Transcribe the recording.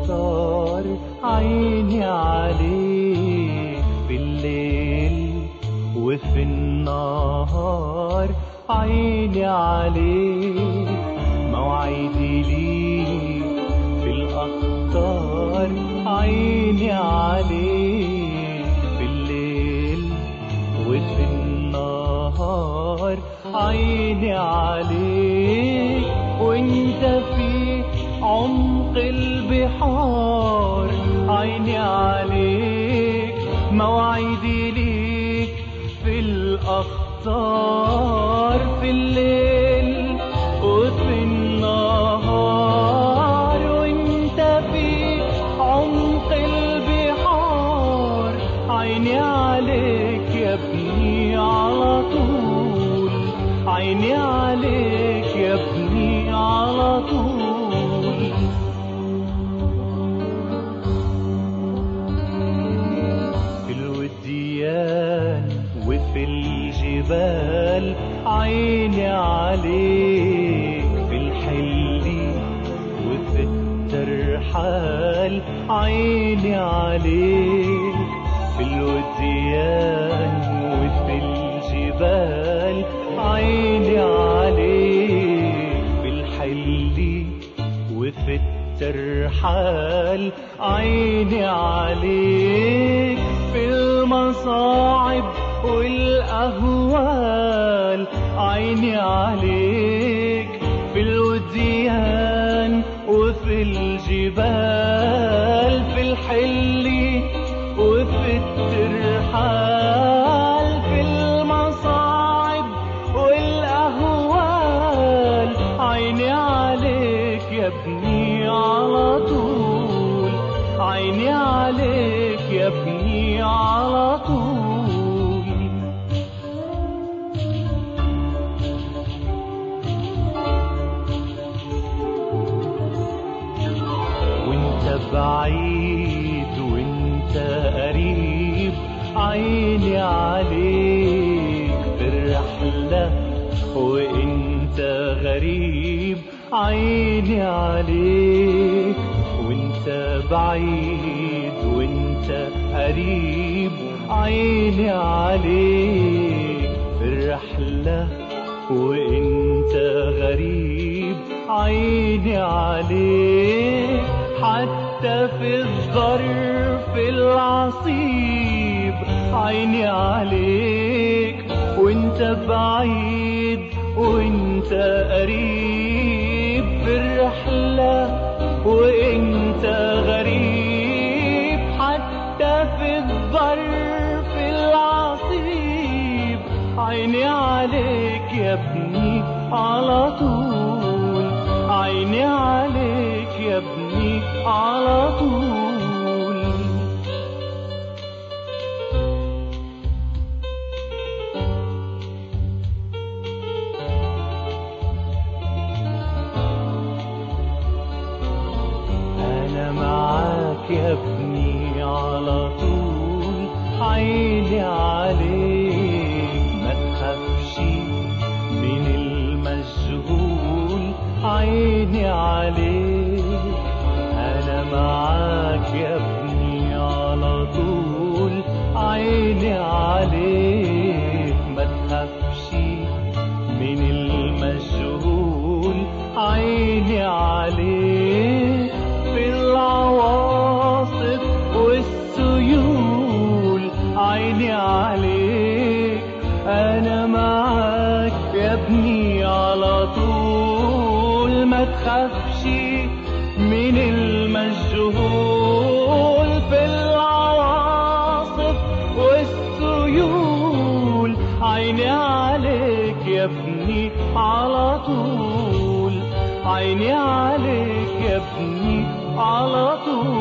الأخطار عيني عليك بالليل وفي النهار عيني عليك موعدي ليك في الأخطار عيني عليك بالليل وفي النهار عيني عليك وانت في عمق البحار عيني عليك موعدي ليك في الأخطار في الليل وفي النهار وانت في عمق البحار عيني عليك يا ابني على طول عيني عليك يا ابني على طول في الوديان وفي الجبال عيني عليك في الحل وفي الترحال عيني عليك في الوديان وفي الجبال عيني عليك في الحل وفي الترحال عيني عليك في المصاعب والأهوال عيني عليك في الوديان وفي الجبال في الحل وفي الترحال في المصاعب والأهوال عيني عليك يا ابني على طول عيني عليك يا ابني على طول وانت بعيد وانت قريب عيني عليك في الرحلة وانت غريب عيني عليك وانت بعيد وانت قريب عيني عليك في الرحلة وانت غريب عيني عليك حتى في الظرف العصيب عيني عليك وانت بعيد وانت قريب في الرحلة وانت غريب حتى في الظرف العصيب عيني عليك يا ابني على طول عيني عليك يا ابني على طول أنا معاك يا ابني على طول عيني عليك ما تخافش من المجهول عيني عليك أنا معاك يا ابني على طول عيني عليك ما تخافش من المجهول عيني عليك في العواصف والسيول عيني عليك انا معاك يا ابني على طول ما تخافش من المجهول في العواصف والسيول عيني عليك يا ابني على طول عيني عليك يا ابني على طول